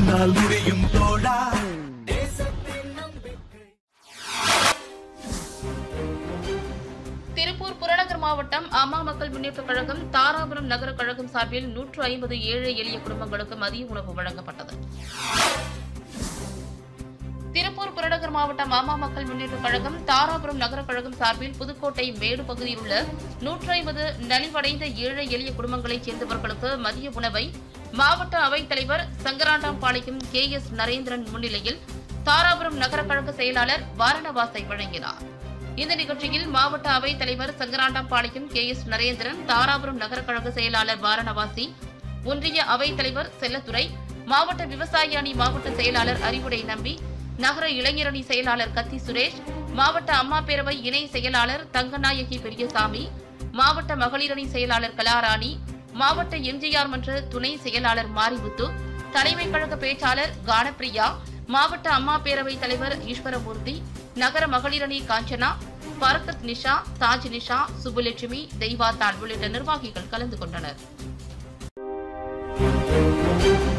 உன்னால் முடியும் தோழா திருப்பூர் புறநகர் மாவட்டம் அம்மா மக்கள் முன்னேற்றக் கழகம் தாராபுரம் நகர கழகம் சார்பில் நூற்று ஐம்பது ஏழை எளிய குடும்பங்களுக்கு மதிய உணவு வழங்கப்பட்டது திருப்பூர் புறநகர் மாவட்டம் அம்மா மக்கள் முன்னேற்றக் கழகம் தாராபுரம் நகர கழகம் சார்பில் புதுக்கோட்டை மேடு பகுதியில் உள்ள நூற்று ஐம்பது நலிவடைந்த ஏழை எளிய குடும்பங்களைச் சேர்ந்தவர்களுக்கு மதிய உணவை மாவட்ட அவைத் தலைவர் சங்கராண்டாம்பாளையம் கே எஸ் நரேந்திரன் முன்னிலையில் தாராபுரம் நகர கழக செயலாளர் வாரணவாசை வழங்கினார் இந்த நிகழ்ச்சியில் மாவட்ட அவைத் தலைவர் சங்கராண்டாம்பாளையம் கே எஸ் நரேந்திரன் தாராபுரம் நகர கழக செயலாளர் வாரணவாசி ஒன்றிய அவைத் தலைவர் செல்லத்துறை மாவட்ட விவசாய அணி மாவட்ட செயலாளர் அறிவுடை நம்பி நகர இளைஞரணி செயலாளர் கத்தி சுரேஷ் மாவட்ட அம்மா பேரவை இணை செயலாளர் தங்கநாயகி பெரியசாமி மாவட்ட மகளிரணி செயலாளர் கலாராணி மாவட்ட எம்ஜிஆர் மன்ற துணை செயலாளர் மாரிமுத்து தலைமை கழக பேச்சாளர் கானப்பிரியா மாவட்ட அம்மா பேரவை தலைவர் ஈஸ்வரமூர்த்தி நகர மகளிரணி காஞ்சனா பரக்கத் நிஷா தாஜ் நிஷா சுப்புலட்சுமி தெய்வாத்தாள் உள்ளிட்ட நிர்வாகிகள் கலந்து கொண்டனர்